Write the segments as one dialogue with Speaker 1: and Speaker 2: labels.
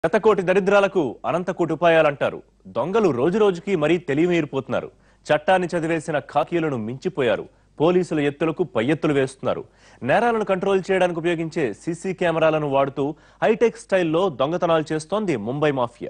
Speaker 1: శతకోటి దరిద్రాలకు అనంతకోటి ఉపాయాలంటారు దొంగలు రోజు రోజుకి మరీ తెలివిమీరిపోతున్నారు చట్టాన్ని చదివేసిన ఖాకీలను మించిపోయారు పోలీసుల ఎత్తులకు పై ఎత్తులు వేస్తున్నారు నేరాలను కంట్రోల్ చేయడానికి ఉపయోగించే సీసీ కెమెరాలను వాడుతూ హైటెక్ స్టైల్లో దొంగతనాలు చేస్తోంది ముంబై మాఫియా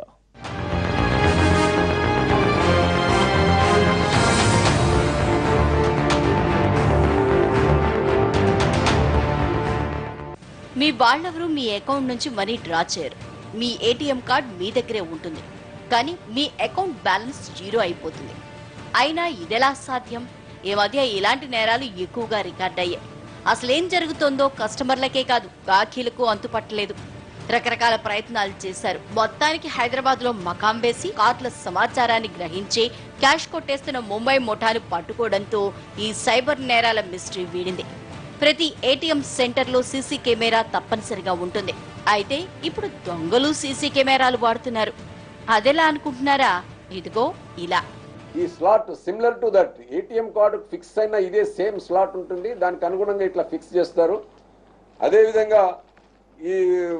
Speaker 2: మీ వాళ్ళెవరూ మీ అకౌంట్ నుంచి మనీ డ్రా చేయరు మీ ఏటీఎం కార్డ్ మీ దగ్గరే ఉంటుంది కానీ మీ అకౌంట్ బ్యాలెన్స్ జీరో అయిపోతుంది అయినా ఇదెలా సాధ్యం ఈ మధ్య ఇలాంటి నేరాలు ఎక్కువగా రికార్డ్ అయ్యాయి అసలేం జరుగుతోందో కస్టమర్లకే కాదు బాకీలకు అంతుపట్టలేదు రకరకాల ప్రయత్నాలు చేశారు మొత్తానికి హైదరాబాద్ లో మకాం వేసి కార్డుల సమాచారాన్ని గ్రహించి క్యాష్ కొట్టేస్తున్న ముంబై ముఠాను పట్టుకోవడంతో ఈ సైబర్ నేరాల మిస్టరీ వీడింది ప్రతి ఏటీఎం సెంటర్లో సీసీ కెమెరా తప్పనిసరిగా ఉంటుంది అయితే ఇప్పుడు దొంగలు సీసీ కెమెరాలు వాడుతున్నారు అదెలా అనుకుంటున్నారా ఇదిగో ఇలా
Speaker 3: ఈ slot similar to that ATM card fix అయిన ఇదే సేమ్ స్లాట్ ఉంటుంది దానికి అనుగుణంగా ఇట్లా ఫిక్స్ చేస్తారు అదేవిధంగా ఈ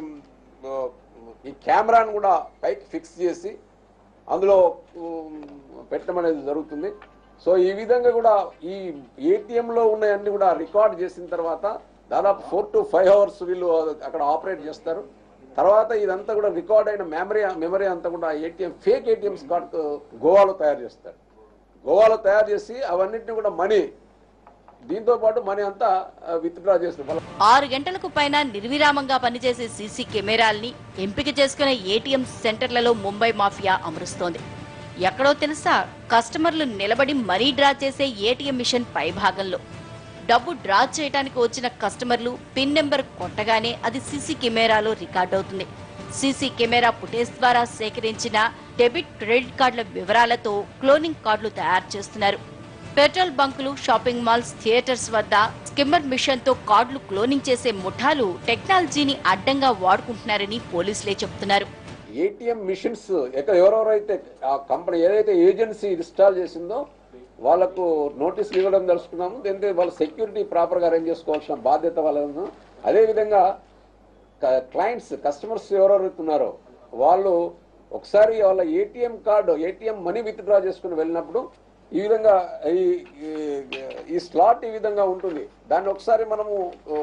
Speaker 3: ఆ, ఈ కెమెరాను కూడా పైకి ఫిక్స్ చేసి అందులో ఉమ్, పెట్టడం అనేది జరుగుతుంది సో ఈ విధంగా కూడా ఈ ఏటీఎంలో ఉన్నాయన్నీ కూడా రికార్డ్ చేసిన తర్వాత దాదాపు ఫోర్ టు ఫైవ్ అవర్స్ వీళ్ళు అక్కడ ఆపరేట్ చేస్తారు తర్వాత ఇదంతా కూడా రికార్డ్ అయిన మెమరీ మెమరీ అంతా కూడా ఏటీఎం ఫేక్ ఏటీఎంస్ కార్డు గోవాలో తయారు చేస్తారు గోవాలో తయారు చేసి అవన్నిటిని కూడా మనీ దీంతో పాటు మనీ అంతా విత్డ్రా చేస్తారు
Speaker 2: ఆరు గంటలకు పైన నిర్విరామంగా పనిచేసే సీసీ కెమెరాల్ని ఎంపిక చేసుకునే ఏటీఎం సెంటర్లలో ముంబై మాఫియా అమరుస్తోంది ఎక్కడో తెలుసా కస్టమర్లు నిలబడి మనీ డ్రా చేసే ఏటీఎం మిషన్ పై భాగంలో డబ్బు డ్రా చేయడానికి వచ్చిన కస్టమర్లు పిన్ నెంబర్ కొట్టగానే అది సీసీ కెమెరాలో రికార్డ్ అవుతుంది సీసీ కెమెరా ఫుటేజ్ ద్వారా సేకరించిన డెబిట్ క్రెడిట్ కార్డుల వివరాలతో క్లోనింగ్ కార్డులు తయారు చేస్తున్నారు పెట్రోల్ బంకులు షాపింగ్ మాల్స్ థియేటర్స్ వద్ద స్కిమ్మర్ మిషన్ తో కార్డులు క్లోనింగ్ చేసే ముఠాలు టెక్నాలజీని అడ్డంగా వాడుకుంటున్నారని పోలీసులే చెబుతున్నారు
Speaker 3: ఏటీఎం మిషన్స్ ఎక్కడ ఎవరెవరైతే ఆ కంపెనీ ఏదైతే ఏజెన్సీ ఇన్స్టాల్ చేసిందో వాళ్ళకు నోటీసులు ఇవ్వడం తెలుసుకున్నాము దీంతో వాళ్ళ సెక్యూరిటీ ప్రాపర్గా అరేంజ్ చేసుకోవాల్సిన బాధ్యత వాళ్ళను అదేవిధంగా క్లయింట్స్ కస్టమర్స్ ఎవరెవరైతే ఉన్నారో వాళ్ళు ఒకసారి వాళ్ళ ATM card ATM money withdraw చేసుకుని వెళ్ళినప్పుడు ఈ విధంగా ఈ ఈ- ఈ స్లాట్ ఈ విధంగా ఉంటుంది దాన్ని ఒకసారి మనము ఓ,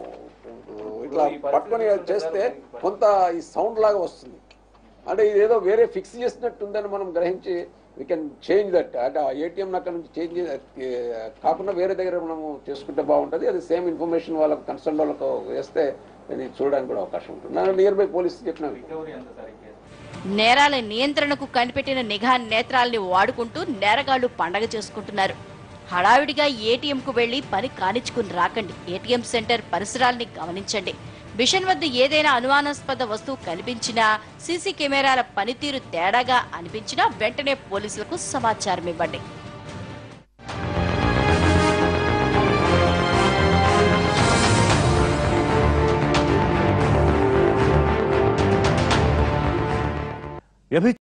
Speaker 3: ఇట్లా పట్టుకొని చేస్తే కొంత ఈ సౌండ్ లాగా వస్తుంది అంటే ఇది ఏదో వేరే ఫిక్స్ చేసినట్టు ఉందని మనం గ్రహించి వీ కెన్ చేంజ్ దట్ అంటే ఆ ఏటీఎం అక్కడ నుంచి చేంజ్ కాకుండా వేరే దగ్గర మనము చేసుకుంటే బాగుంటుంది అది సేమ్ ఇన్ఫర్మేషన్ వాళ్ళకు కన్సర్న్ వాళ్ళకు వేస్తే ఇది చూడడానికి కూడా అవకాశం ఉంటుంది నేను నియర్ బై పోలీస్ చెప్పినాను
Speaker 2: నేరాల నియంత్రణకు కనిపెట్టిన నిఘా నేత్రాల్ని వాడుకుంటూ నేరగాళ్లు పండగ చేసుకుంటున్నారు హడావిడిగా ఏటీఎం కు వెళ్లి పని కానిచ్చుకుని రాకండి ఏటీఎం సెంటర్ పరిసరాల్ని గమనించండి మిషన్ వద్ద ఏదైనా అనుమానాస్పద వస్తువు కనిపించినా సీసీ కెమెరాల పనితీరు తేడాగా అనిపించినా వెంటనే పోలీసులకు సమాచారం ఇవ్వండి
Speaker 1: వ్యభి